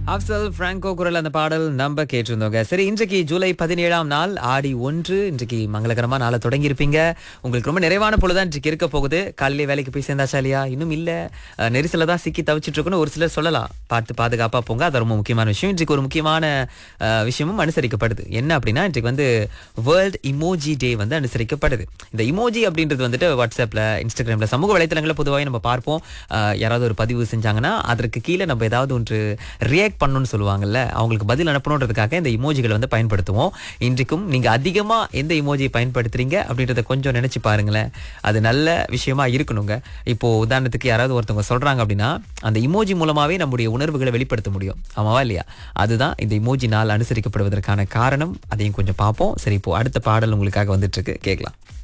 Afzal Franco குரல் அந்த பாடல் நம்ம கேட்டிருந்தோங்க சரி இன்றைக்கு ஜூலை பதினேழாம் நாள் ஆடி ஒன்று இன்றைக்கு மங்களகரமா நாளை தொடங்கி இருப்பீங்க உங்களுக்கு ரொம்ப நிறைவான பொழுதுதான் இன்றைக்கு இருக்க போகுது காலையிலே வேலைக்கு போய் சேர்ந்தாச்சா இல்லையா இன்னும் இல்ல அஹ், நெரிசல்ல தான் சிக்கி தவிச்சிட்டு இருக்குன்னு ஒரு சிலர் சொல்லலாம் பார்த்து பாதுகாப்பா போங்க அது ரொம்ப முக்கியமான விஷயம் இன்றைக்கு ஒரு முக்கியமான அஹ், விஷயமும் அனுசரிக்கப்படுது என்ன அப்படின்னா இன்றைக்கு வந்து வேர்ல்ட் இமோஜி டே வந்து அனுசரிக்கப்படுது இந்த இமோஜி அப்படின்றது வந்துட்டு வாட்ஸ்அப்ல இன்ஸ்டாகிராம்ல சமூக வலைத்தளங்களில் பொதுவாக நம்ம பார்ப்போம் அஹ், யாராவது ஒரு பதிவு செஞ்சாங்கன்னா அதற்கு கீழே நம்ம ஏதாவது ஒன்று ரியாக்ட் பண்ணணும்னு சொல்லுவாங்கல்ல அவங்களுக்கு பதில் அனுப்பணுன்றதுக்காக இந்த இமோஜிகளை வந்து பயன்படுத்துவோம் இன்றைக்கும் நீங்க அதிகமா எந்த இமோஜியை பயன்படுத்துறீங்க அப்படின்றத கொஞ்சம் நினைச்சு பாருங்களேன் அது நல்ல விஷயமா இருக்கணுங்க இப்போ உதாரணத்துக்கு யாராவது ஒருத்தவங்க சொல்றாங்க அப்படின்னா அந்த இமோஜி மூலமாவே நம்முடைய உணர்வுகளை வெளிப்படுத்த முடியும் ஆமாவா இல்லையா அதுதான் இந்த இமோஜி நாள் அனுசரிக்கப்படுவதற்கான காரணம் அதையும் கொஞ்சம் பார்ப்போம் சரி இப்போ அடுத்த பாடல் உங்களுக்காக வந்துட்டு இருக்கு கேட்கலாம்